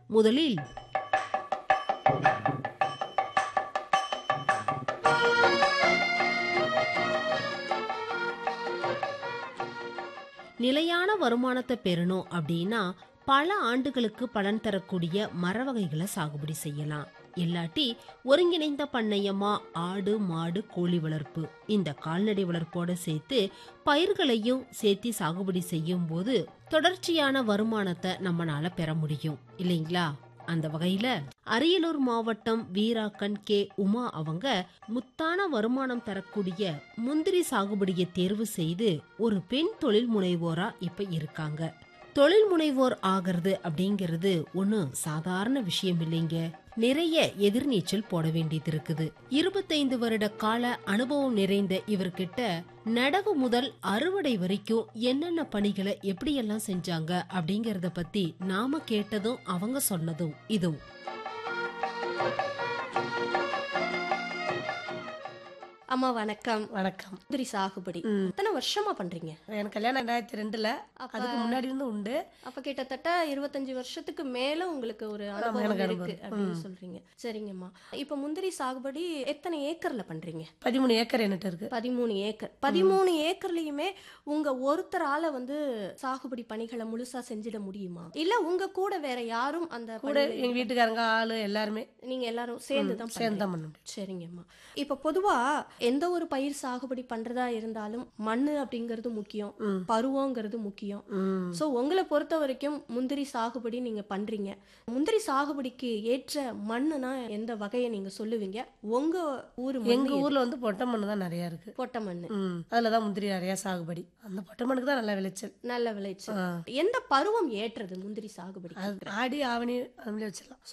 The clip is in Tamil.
முதலில் நிலையான வருமானத்தை பெறணும் அப்படின்னா பல ஆண்டுகளுக்கு பலன் தரக்கூடிய மர வகைகளை சாகுபடி செய்யலாம் இல்லாட்டி ஒருங்கிணைந்த பண்ணையமா ஆடு மாடு கோழி வளர்ப்பு இந்த கால்நடை வளர்ப்போட சேர்த்து பயிர்களையும் சேர்த்து சாகுபடி செய்யும் போது தொடர்ச்சியான வருமானத்தை நம்மளால பெற முடியும் இல்லைங்களா அந்த வகையில அரியலூர் மாவட்டம் வீராக்கன் கே உமா அவங்க முத்தான வருமானம் தரக்கூடிய முந்திரி சாகுபடியை தேர்வு செய்து ஒரு பெண் தொழில் முனைவோரா இப்ப இருக்காங்க தொழில் முனைவோர் ஆகிறது அப்படிங்கிறது ஒன்னும் சாதாரண விஷயம் இல்லைங்க நிறைய எதிர்நீச்சல் போட வேண்டியது இருக்குது இருபத்தைந்து வருட கால அனுபவம் நிறைந்த இவர்கிட்ட நடவு முதல் அறுவடை வரைக்கும் என்னென்ன பணிகளை எப்படியெல்லாம் செஞ்சாங்க அப்படிங்கறத பத்தி நாம கேட்டதும் அவங்க சொன்னதும் இதுவும் அம்மா வணக்கம் வணக்கம் முந்திரி சாகுபடி ம். எத்தனை வருஷமா பண்றீங்க எனக்கு கல்யாணம் ரெண்டாயிரத்தி ரெண்டுல அப்ப அதுக்கு முன்னாடி இருந்து உண்டு அப்ப கிட்டத்தட்ட இருபத்தஞ்சு வருஷத்துக்கு மேல உங்களுக்கு ஒரு ஆமா, அனுபவம் எனக்கு இருக்கு அனுபவம். அப்படின்னு ம். சொல்றீங்க சரிங்கம்மா இப்ப முந்திரி சாகுபடி எத்தனை ஏக்கர்ல பண்றீங்க பதிமூணு ஏக்கர் என்கிட்ட இருக்கு பதிமூணு ஏக்கர் பதிமூணு ஏக்கர்லயுமே உங்க ஒருத்தரால வந்து சாகுபடி பணிகளை முழுசா செஞ்சிட முடியுமா இல்ல உங்க கூட வேற யாரும் அந்த கூட பணிகளை- எங்க வீட்டுக்காரங்க ஆளு எல்லாருமே நீங்க எல்லாரும் சேர்ந்து தான் சேர்ந்து தான் பண்ண சரிங்கம்மா இப்ப பொதுவா எந்த ஒரு பயிர் சாகுபடி பண்றதா இருந்தாலும் மண்ணு அப்படிங்கிறது முக்கியம் ம். பருவங்கிறது முக்கியம் ம். சோ உங்களை பொறுத்த வரைக்கும் முந்திரி சாகுபடி நீங்க பண்றீங்க முந்திரி சாகுபடிக்கு ஏற்ற மண்ணுனா எந்த வகையை நீங்க சொல்லுவீங்க உங்க ஊர் எங்க மண்ணு எது? ஊர்ல வந்து பொட்டை மண்ணு தான் நிறைய இருக்கு பொட்டை மண்ணு ம். அதுலதான் முந்திரி நிறைய சாகுபடி அந்த பொட்டை மண்ணுக்கு தான் நல்ல விளைச்சல் நல்ல விளைச்சல் ஆ. எந்த பருவம் ஏற்றது முந்திரி சாகுபடி அது ஆடி ஆவணி அதுல வச்சிடலாம்